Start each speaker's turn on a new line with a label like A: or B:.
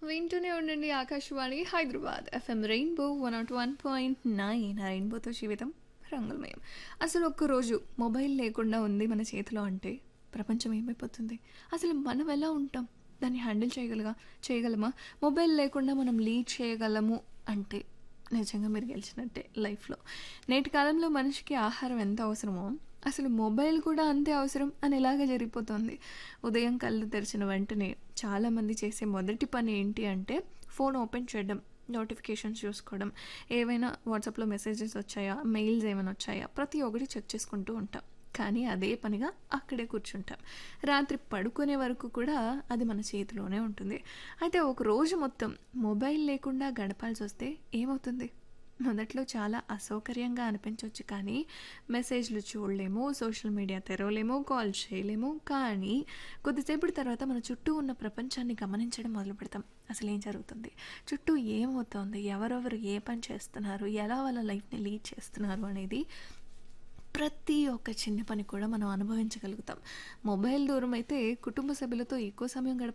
A: వింటూనే ఉండండి Akashvani Hyderabad FM rainbow one nought one point nine ఆ రెయిన్బోతో జీవితం రంగులమయం అసలు ఒక్కరోజు మొబైల్ లేకుండా ఉంది మన చేతిలో అంటే ప్రపంచం ఏమైపోతుంది అసలు మనం ఎలా ఉంటాం దాన్ని హ్యాండిల్ చేయగలగా చేయగలమా మొబైల్ లేకుండా మనం లీడ్ చేయగలము అంటే నిజంగా మీరు గెలిచినట్టే లైఫ్లో నేటి కాలంలో మనిషికి ఆహారం ఎంత అవసరమో అసలు మొబైల్ కూడా అంతే అవసరం అని ఇలాగే జరిగిపోతుంది ఉదయం కళ్ళు తెరిచిన వెంటనే చాలామంది చేసే మొదటి పని ఏంటి అంటే ఫోన్ ఓపెన్ చేయడం నోటిఫికేషన్స్ చూసుకోవడం ఏవైనా వాట్సాప్లో మెసేజెస్ వచ్చాయా మెయిల్స్ ఏమైనా వచ్చాయా ప్రతి ఒక్కటి చెక్ చేసుకుంటూ ఉంటాం కానీ అదే పనిగా అక్కడే కూర్చుంటాం రాత్రి పడుకునే వరకు కూడా అది మన చేతిలోనే ఉంటుంది అయితే ఒక రోజు మొత్తం మొబైల్ లేకుండా గడపాల్సి వస్తే ఏమవుతుంది మొదట్లో చాలా అసౌకర్యంగా అనిపించవచ్చు కానీ మెసేజ్లు చూడలేము సోషల్ మీడియా తెరవలేము కాల్ చేయలేము కానీ కొద్దిసేపటి తర్వాత మన చుట్టూ ఉన్న ప్రపంచాన్ని గమనించడం మొదలు పెడతాం అసలు ఏం జరుగుతుంది చుట్టూ ఏమవుతోంది ఎవరెవరు ఏ పని చేస్తున్నారు ఎలా వాళ్ళ లైఫ్ని లీడ్ చేస్తున్నారు అనేది ప్రతి ఒక్క చిన్న పని కూడా మనం అనుభవించగలుగుతాం మొబైల్ దూరం అయితే కుటుంబ సభ్యులతో ఎక్కువ సమయం గడప